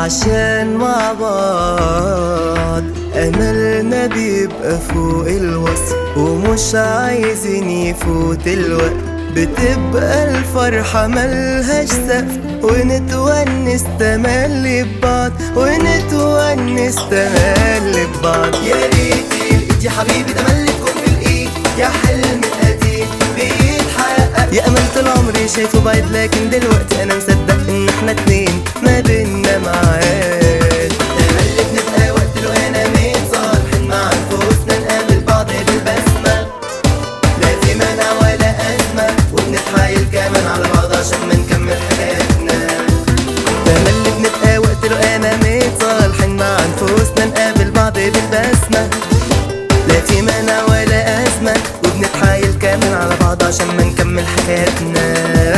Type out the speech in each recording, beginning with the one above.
عشان مع بعض أملنا بيبقى فوق الوصف ومش عايزين يفوت الوقت بتبقى الفرحة ملهاش سقف ونتونس تملي ببعض ونتونس تملي ببعض يا ريت الايد يا حبيبي تملي تكون في الايد يا حلم قديم بيتحقق يا امل طول عمري شايفه بعيد لكن دلوقتي انا مصدق ان احنا اتنين ما بينا معاد تملي بنبقى وقت لو انا مين صالحين مع انفسنا نقابل بعض بالبسمة لا في منع ولا أزمة وبنتحايل كمان على بعض عشان ما نكمل حياتنا تملي بنبقى وقت لو انا متصالحين مع انفسنا نقابل بعض بالبسمة لا في مانع ولا ازمة وبنتحايل كمان على بعض عشان ما نكمل حياتنا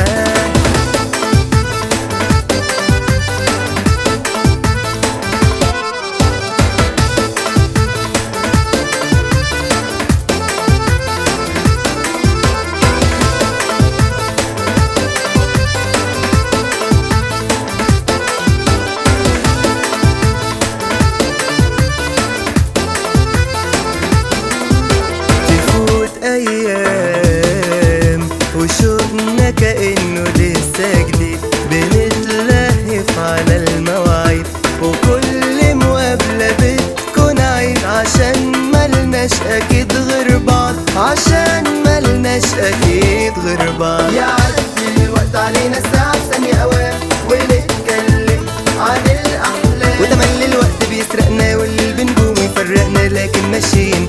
تفوت ايام وشوقنا كانه لسه جديد بنتلهف على المواعيد وكل مقابله بتكون عيد عشان ملناش اكيد غير بعض عشان ملناش اكيد غير بعض يعدي الوقت علينا الساعة في ثانية أوام ونتكلم عن الأحلام وتملي الوقت بيسرقنا واللي بنقوم يفرقنا لكن ماشيين